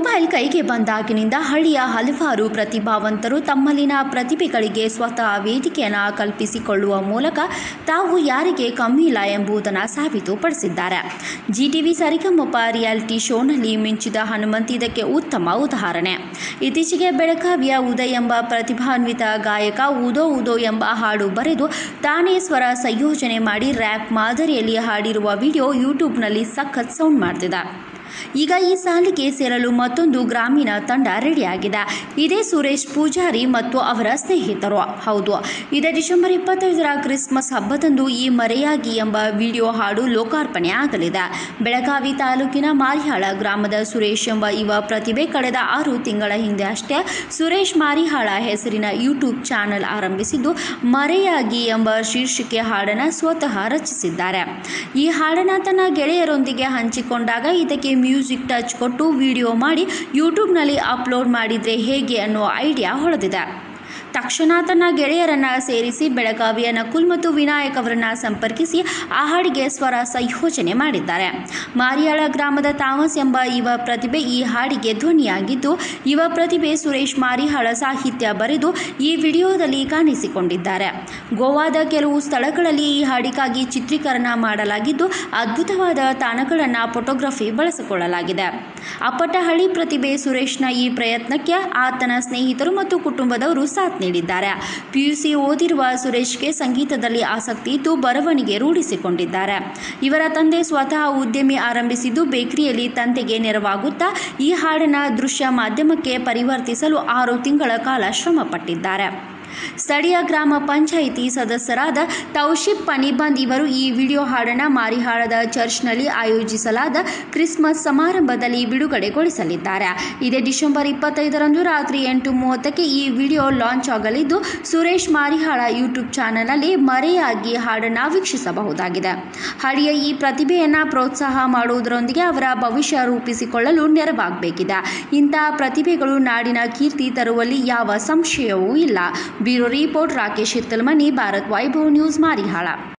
mobile ಕೈಗೆ ಬಂದಾಗಿನಿಂದ ಹಳ್ಳಿಯ ಹಲವಾರು ಪ್ರತಿಭಾವಂತರು ತಮ್ಮಲ್ಲಿನ ಪ್ರತಿಭೆಗಳಿಗೆ ಸ್ವತಃ ವೇದಿಕೆಯನ್ನು ಕಲ್ಪಿಸಿಕೊಳ್ಳುವ ಮೂಲಕ ತಾವು ಯಾರಿಗೆ ಕಮ್ಮಿ ಇಲ್ಲ ಎಂಬುದನ್ನು ಸಾಬೀತುಪಡಿಸಿದ್ದಾರೆ ಜಿಟಿವಿ ಸರಿಗಮಪ ರಿಯಾಲಿಟಿ ಶೋನಲ್ಲಿ ಮಿಂಚಿದ ಹನುಮಂತ್ ಇದಕ್ಕೆ ಉತ್ತಮ ಉದಾಹರಣೆ ಇತ್ತೀಚೆಗೆ ಬೆಳಗಾವಿಯ ಉದಯ್ ಎಂಬ ಪ್ರತಿಭಾನ್ವಿತ ಗಾಯಕ ಉದೋ ಉದೋ ಎಂಬ ಹಾಡು ಬರೆದು ತಾನೇ ಸ್ವರ ಸಂಯೋಜನೆ ಮಾಡಿ ರ್ಯಾಪ್ ಮಾದರಿಯಲ್ಲಿ ಹಾಡಿರುವ ವಿಡಿಯೋ ಯೂಟ್ಯೂಬ್ನಲ್ಲಿ ಸಖತ್ ಸೌಂಡ್ ಮಾಡ್ತಿದೆ ಈಗ ಈ ಸಾಲಿಗೆ ಸೇರಲು ಮತ್ತೊಂದು ಗ್ರಾಮೀಣ ತಂಡ ರೆಡಿಯಾಗಿದೆ ಇದೇ ಸುರೇಶ್ ಪೂಜಾರಿ ಮತ್ತು ಅವರ ಸ್ನೇಹಿತರು ಹೌದು ಇದೇ ಡಿಸೆಂಬರ್ ಇಪ್ಪತ್ತೈದರ ಕ್ರಿಸ್ಮಸ್ ಹಬ್ಬದಂದು ಈ ಮರೆಯಾಗಿ ಎಂಬ ವಿಡಿಯೋ ಹಾಡು ಲೋಕಾರ್ಪಣೆ ಆಗಲಿದೆ ಬೆಳಗಾವಿ ತಾಲೂಕಿನ ಮಾರಿಹಾಳ ಗ್ರಾಮದ ಸುರೇಶ್ ಎಂಬ ಯುವ ಪ್ರತಿಭೆ ಕಳೆದ ಆರು ತಿಂಗಳ ಹಿಂದೆ ಅಷ್ಟೇ ಸುರೇಶ್ ಮಾರಿಹಾಳ ಹೆಸರಿನ ಯೂಟ್ಯೂಬ್ ಚಾನೆಲ್ ಆರಂಭಿಸಿದ್ದು ಮರೆಯಾಗಿ ಎಂಬ ಶೀರ್ಷಿಕೆ ಹಾಡನ್ನು ಸ್ವತಃ ರಚಿಸಿದ್ದಾರೆ ಈ ಹಾಡನ್ನು ತನ್ನ ಗೆಳೆಯರೊಂದಿಗೆ ಹಂಚಿಕೊಂಡಾಗ ಇದಕ್ಕೆ ಮ್ಯೂಸಿಕ್ ಟಚ್ ಕೊಟ್ಟು ವಿಡಿಯೋ ಮಾಡಿ ಯೂಟ್ಯೂಬ್ನಲ್ಲಿ ಅಪ್ಲೋಡ್ ಮಾಡಿದರೆ ಹೇಗೆ ಅನ್ನೋ ಐಡಿಯಾ ಹೊಳೆದಿದೆ ತಕ್ಷಣ ತನ್ನ ಗೆಳೆಯರನ್ನ ಸೇರಿಸಿ ಬೆಳಗಾವಿಯ ನಕುಲ್ ಮತ್ತು ವಿನಾಯಕ್ ಅವರನ್ನ ಸಂಪರ್ಕಿಸಿ ಆ ಹಾಡಿಗೆ ಸ್ವರ ಸಂಯೋಜನೆ ಮಾಡಿದ್ದಾರೆ ಮಾರಿಯಾಳ ಗ್ರಾಮದ ತಾಮಸ್ ಎಂಬ ಯುವ ಪ್ರತಿಭೆ ಈ ಹಾಡಿಗೆ ಧ್ವನಿಯಾಗಿದ್ದು ಯುವ ಪ್ರತಿಭೆ ಸುರೇಶ್ ಮಾರಿಹಾಳ ಸಾಹಿತ್ಯ ಬರೆದು ಈ ವಿಡಿಯೋದಲ್ಲಿ ಕಾಣಿಸಿಕೊಂಡಿದ್ದಾರೆ ಗೋವಾದ ಕೆಲವು ಸ್ಥಳಗಳಲ್ಲಿ ಈ ಹಾಡಿಗಾಗಿ ಚಿತ್ರೀಕರಣ ಮಾಡಲಾಗಿದ್ದು ಅದ್ಭುತವಾದ ತಾಣಗಳನ್ನು ಫೋಟೋಗ್ರಫಿ ಬಳಸಿಕೊಳ್ಳಲಾಗಿದೆ ಅಪ್ಪಟ ಹಳ್ಳಿ ಪ್ರತಿಭೆ ಸುರೇಶ್ನ ಈ ಪ್ರಯತ್ನಕ್ಕೆ ಆತನ ಸ್ನೇಹಿತರು ಮತ್ತು ಕುಟುಂಬದವರು ಸಾಥ್ ನೀಡಿದ್ದಾರೆ ಪಿಯುಸಿ ಓದಿರುವ ಸುರೇಶ್ಗೆ ಸಂಗೀತದಲ್ಲಿ ಆಸಕ್ತಿ ಇದ್ದು ಬರವಣಿಗೆ ರೂಢಿಸಿಕೊಂಡಿದ್ದಾರೆ ಇವರ ತಂದೆ ಸ್ವತಃ ಉದ್ಯಮಿ ಆರಂಭಿಸಿದ್ದು ಬೇಕರಿಯಲ್ಲಿ ತಂದೆಗೆ ನೆರವಾಗುತ್ತಾ ಈ ಹಾಡನ್ನು ದೃಶ್ಯ ಮಾಧ್ಯಮಕ್ಕೆ ಪರಿವರ್ತಿಸಲು ಆರು ತಿಂಗಳ ಕಾಲ ಶ್ರಮಪಟ್ಟಿದ್ದಾರೆ ಸ್ಥಳೀಯ ಗ್ರಾಮ ಪಂಚಾಯಿತಿ ಸದಸ್ಯರಾದ ತೌಶಿಫ್ ಪನಿಬಂದ್ ಇವರು ಈ ವಿಡಿಯೋ ಹಾಡನ್ನು ಮಾರಿಹಾಳದ ಚರ್ಚ್ನಲ್ಲಿ ಆಯೋಜಿಸಲಾದ ಕ್ರಿಸ್ಮಸ್ ಸಮಾರಂಭದಲ್ಲಿ ಬಿಡುಗಡೆಗೊಳಿಸಲಿದ್ದಾರೆ ಇದೇ ಡಿಸೆಂಬರ್ ಇಪ್ಪತ್ತೈದರಂದು ರಾತ್ರಿ ಎಂಟು ಮೂವತ್ತಕ್ಕೆ ಈ ವಿಡಿಯೋ ಲಾಂಚ್ ಆಗಲಿದ್ದು ಸುರೇಶ್ ಮಾರಿಹಾಳ ಯೂಟ್ಯೂಬ್ ಚಾನಲ್ನಲ್ಲಿ ಮರೆಯಾಗಿ ಹಾಡನ್ನು ವೀಕ್ಷಿಸಬಹುದಾಗಿದೆ ಹಳಿಯ ಈ ಪ್ರತಿಭೆಯನ್ನು ಪ್ರೋತ್ಸಾಹ ಮಾಡುವುದರೊಂದಿಗೆ ಅವರ ಭವಿಷ್ಯ ರೂಪಿಸಿಕೊಳ್ಳಲು ನೆರವಾಗಬೇಕಿದೆ ಇಂತಹ ಪ್ರತಿಭೆಗಳು ನಾಡಿನ ಕೀರ್ತಿ ತರುವಲ್ಲಿ ಯಾವ ಸಂಶಯವೂ ಇಲ್ಲ bureau report Rakesh Hittalmani Bharat Vaibhav news ಮಾರಿಹಾಳ